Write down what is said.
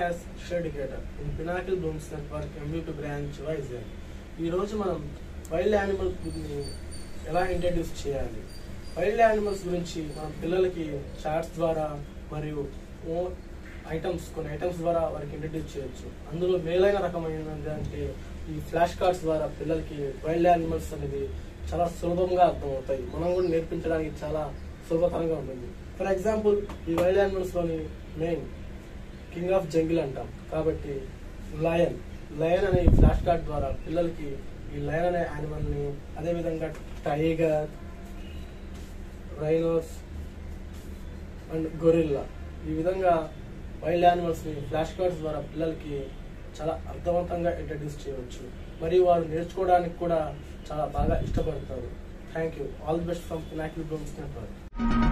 has Educator in Pinnacle Blooms Network MU2 branch Vizag. ఈ రోజు మనం వైల్డ్ యానిమల్స్ ని ఎలా ఇంట్రడ్యూస్ చేయాలి వైల్డ్ యానిమల్స్ గురించి మనం పిల్లలకి చార్ట్స్ ద్వారా మరియు ఐటమ్స్ కొన్ని ఐటమ్స్ ద్వారా వారికి ఇంట్రడ్యూస్ చేయొచ్చు అందులో మేలైన రకమైనది అంటే ఈ ఫ్లాష్ కార్డ్స్ ద్వారా పిల్లలకి వైల్డ్ యానిమల్స్ అనేది చాలా సులభంగా అర్థమవుతాయి మనం కూడా నేర్పించడానికి చాలా సులభతరంగా ఉంటుంది ఫర్ ఎగ్జాంపుల్ ఈ వైల్డ్ యానిమల్స్ లోని మెయిన్ కింగ్ ఆఫ్ జంగిల్ అంటాం కాబట్టి లయన్ లయన్ అనే ఈ ఫ్లాష్ కార్డ్ ద్వారా పిల్లలకి ఈ లయన్ అనే యానిమల్ ని అదే విధంగా టైగర్ రైనోస్ అండ్ గొరిల్లా ఈ విధంగా వైల్డ్ యానిమల్స్ ని ఫ్లాష్ కార్డ్స్ ద్వారా పిల్లలకి చాలా అర్థవంతంగా ఇంట్రడ్యూస్ చేయవచ్చు మరియు వారు నేర్చుకోవడానికి కూడా చాలా బాగా ఇష్టపడతారు thank you all the best from Pinnacle Blooms network